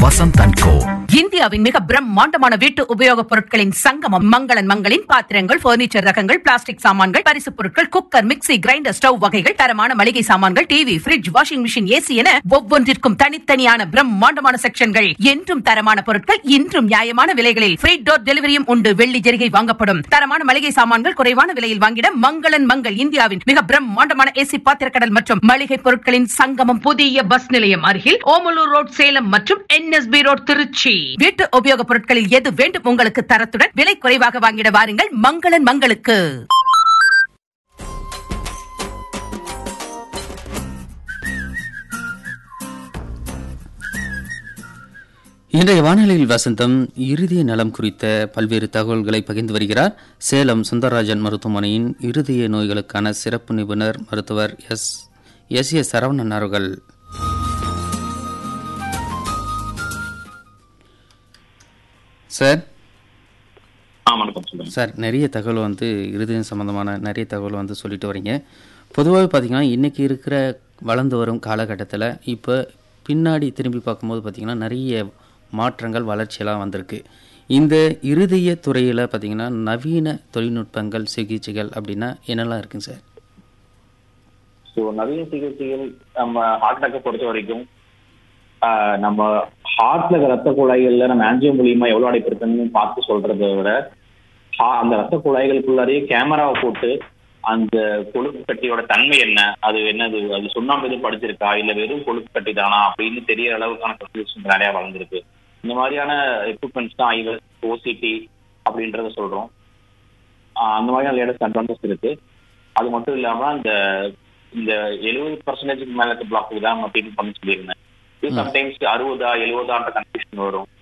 Vasanth and கோ இந்தியாவின் மிக பிரம்மாண்டமான வீட்டு உபயோகப் பொருட்களின் சங்கமம் மங்களன் மங்களின் பாத்திரங்கள் பர்னிச்சர் ரகங்கள் பிளாஸ்டிக் சாமான்கள் பரிசுப் பொருட்கள் குக்கர் மிக்ஸி கிரைண்டர் ஸ்டவ் வகைகள் தரமான மளிகை சாமான்கள் TV fridge washing machine AC என ஒவ்வொன்றிற்கும் தனித்தனியான பிரம்மாண்டமான செக்ஷன்கள் என்றும் தரமான பொருட்கள் இன்றும் நியாயமான விலைகளில் ஃப்ரீ டோர் டெலிவரியும் உண்டு வெள்ளி ஜெரிகை வாங்கப்படும் தரமான மளிகை சாமான்கள் குறைவான விலையில் வாங்கிட மங்களன் மங்கள் இந்தியாவின் மிக பிரம்மாண்டமான ஏசி பாத்திரக்கடல் மற்றும் மளிகை பொருட்களின் சங்கமம் புதிய பஸ் நிலையம் அருகில் ஓமலூர் ரோட் சேலம் மற்றும் என்எஸ்பி ரோட் திருச்சி வீட்டு உபயோகப் பொருட்களில் எது வேண்டும் உங்களுக்கு தரத்துடன் விலை குறைவாக வாங்கிட வாருங்கள் மங்களன் மங்களுக்கு இன்றைய வானொலியில் வசந்தம் இருதய நலம் குறித்த பல்வேறு தகவல்களை பகிர்ந்து வருகிறார் சேலம் சுந்தரராஜன் மருத்துவமனையின் இருதய நோய்களுக்கான சிறப்பு நிபுணர் மருத்துவர் எஸ் எஸ் ஏ சரவணன் அவர்கள் சார் ஆ வணக்கம் சொல்லுங்க சார் நிறைய தகவல் வந்து இருதயம் சம்மந்தமான நிறைய தகவல் வந்து சொல்லிட்டு வரீங்க பொதுவாகவே பார்த்தீங்கன்னா இன்றைக்கி இருக்கிற வளர்ந்து வரும் காலகட்டத்தில் இப்போ பின்னாடி திரும்பி பார்க்கும்போது பார்த்திங்கன்னா நிறைய மாற்றங்கள் வளர்ச்சியெல்லாம் வந்திருக்கு இந்த இருதய துறையில் பார்த்திங்கன்னா நவீன தொழில்நுட்பங்கள் சிகிச்சைகள் அப்படின்னா என்னெல்லாம் இருக்குங்க சார் ஸோ நவீன சிகிச்சைகள் நம்ம ஹார்ட் அட்டாக்கை பொறுத்த வரைக்கும் ஆஹ், நம்ம ஹார்ட்ல இருக்க ரத்த குழாய்கள்ல நம்ம ஆன்ஜியோ மூலியமா எவ்வளவு அடைப்பு இருக்குன்னு பார்த்து சொல்றதை விட ஹா- அந்த ரத்த குழாய்களுக்குள்ளாரையே கேமராவை போட்டு அந்த கொழுப்பு கட்டியோட தன்மை என்ன அது என்னது அது சுண்ணாம்பு எதுவும் படிச்சிருக்கா இல்ல வெறும் கொழுப்பு கட்டி தானா அப்படின்னு தெரியற அளவுக்கான சொல்யூஷன் நிறைய வளர்ந்துருக்கு இந்த மாதிரியான எக்யூப்மெண்ட்ஸ் தான் ஐவஸ் ஓசிடி அப்படின்றத சொல்றோம் ஆஹ் அந்த மாதிரியான லேட்டஸ்ட் அட்வான்டேஜ் இருக்கு அது மட்டும் இல்லாம அந்த இந்த எழுபது பர்சன்டேஜ்க்கு மேல இருக்க பிளாக்கு தான் நம்ம ட்ரீட்மெண்ட் பண்ண சொல்லியிருந்தேன் இது சம்டைம்ஸ் அறுபதா எழுபதான்ற கன்ஃபியூஷன் வரும்